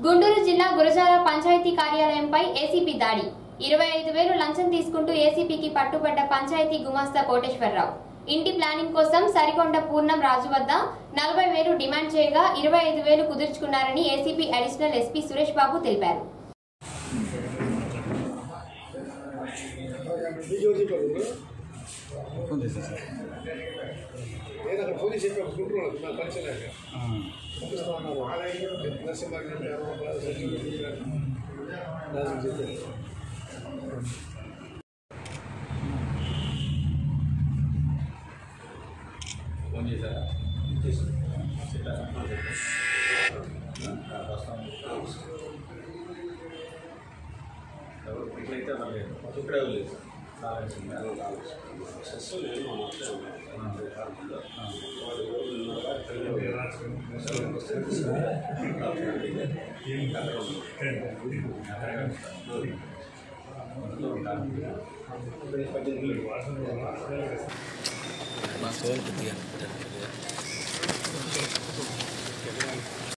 గుంటూరు జిల్లా గురజాల పంచాయతీ కార్యాలయంపై ఏసీపీ దాడి ఇరవై ఐదు వేలు లంచం తీసుకుంటూ ఏసీపీకి పట్టుబడ్డ పంచాయతీ గుమాస్తా కోటేశ్వరరావు ఇంటి ప్లానింగ్ కోసం సరికొండ పూర్ణం రాజు వద్ద నలభై వేలు డిమాండ్ చేయగా ఇరవై ఐదు వేలు కుదుర్చుకున్నారని ACP additional SP Suresh Babu తెలిపారు ఫోన్ చేశాను సార్ నేను అక్కడ ఫోన్ చేసి చెప్పాను గుంటూరు నా పరిచయం లేక పంపిస్తా ఉన్నాను నరసింహారెడ్డి గారు ఎవరో బాగా సర్టిఫికేట్ ఇచ్చారు. రాజు చెప్పారు ఫోన్ చేశారా ఇట్లయితే లేదు ఇక్కడే లేదు మా ఫోన్ కొద్దిగా